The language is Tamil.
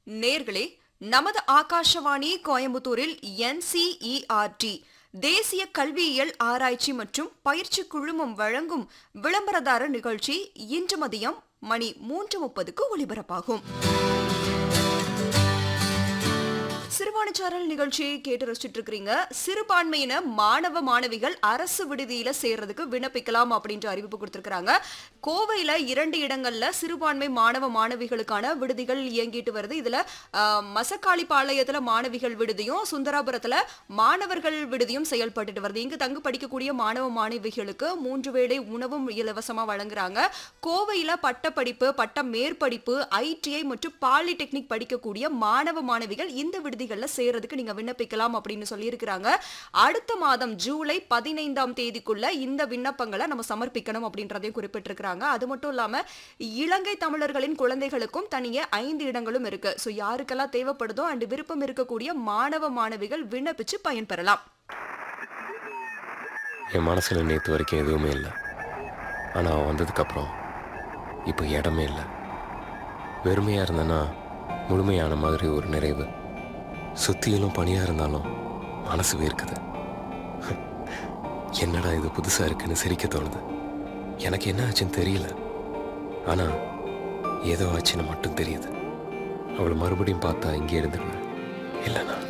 நேர்களே நமது ஆகாஷவாணி கோயம்புத்தூரில் என்சிஇஆர்டி தேசிய கல்வியியல் ஆராய்ச்சி மற்றும் பயிற்சி குழுமம் வழங்கும் விளம்பரதார நிகழ்ச்சி இன்று மதியம் மணி மூன்று முப்பதுக்கு ஒலிபரப்பாகும் சிறுபான்மைச்சாரல் நிகழ்ச்சியை கேட்டு ரசிச்சுட்டு இருக்கிறீங்க சிறுபான்மையின மாணவ மாணவிகள் அரசு விடுதியில சேர்றதுக்கு விண்ணப்பிக்கலாம் அப்படின்ற அறிவிப்பு கொடுத்திருக்காங்க கோவையில இரண்டு இடங்கள்ல சிறுபான்மை மாணவ மாணவிகளுக்கான விடுதிகள் இயங்கிட்டு வருது இதுல ஆஹ், மசக்காளிப்பாளையத்துல மாணவிகள் விடுதியும் சுந்தராபுரத்துல மாணவர்கள் விடுதியும் செயல்பட்டுட்டு வருது இங்கு தங்கு படிக்கக்கூடிய மாணவ மாணவிகளுக்கு மூன்று வேளை உணவும் இலவசமா வழங்குறாங்க கோவையில பட்டப்படிப்பு பட்ட மேற்படிப்பு ஐடிஐ மற்றும் பாலிடெக்னிக் படிக்கக்கூடிய மாணவ மாணவிகள் இந்த விடுதிகள்ல சேர்றதுக்கு நீங்க விண்ணப்பிக்கலாம் அப்படின்னு சொல்லியிருக்கிறாங்க அடுத்த மாதம் ஜூலை பதினைந்தாம் தேதிக்குள்ள இந்த விண்ணப்பங்களை நம்ம சமர்ப்பிக்கணும் அப்படின்றதையும் குறிப்பிட்டிருக்கிறாங்க அது மட்டும் இல்லாம இலங்கை தமிழர்களின் குழந்தைகளுக்கும் தனியே ஐந்து இடங்களும் இருக்கு ஸோ யாருக்கெல்லாம் தேவைப்படுதோ அண்ட் விருப்பம் இருக்கக்கூடிய மாணவ மாணவிகள் விண்ணப்பிச்சு பயன்பெறலாம் என் மனசில் நேற்று வரைக்கும் எதுவுமே இல்லை ஆனால் அவன் வந்ததுக்கப்புறம் இப்போ இடமே இல்லை வெறுமையாக இருந்தேன்னா முழுமையான மாதிரி ஒரு நிறைவு சுத்தியிலும் பனியாக இருந்தாலும் மனசு வேர்க்குது என்னடா இது புதுசாக இருக்குன்னு சிரிக்க தோணுது எனக்கு என்ன ஆச்சுன்னு தெரியல ஆனால் ஏதோ ஆச்சுன்னு மட்டும் தெரியுது அவளை மறுபடியும் பார்த்தா இங்கே இருந்துருவேன் இல்லைண்ணா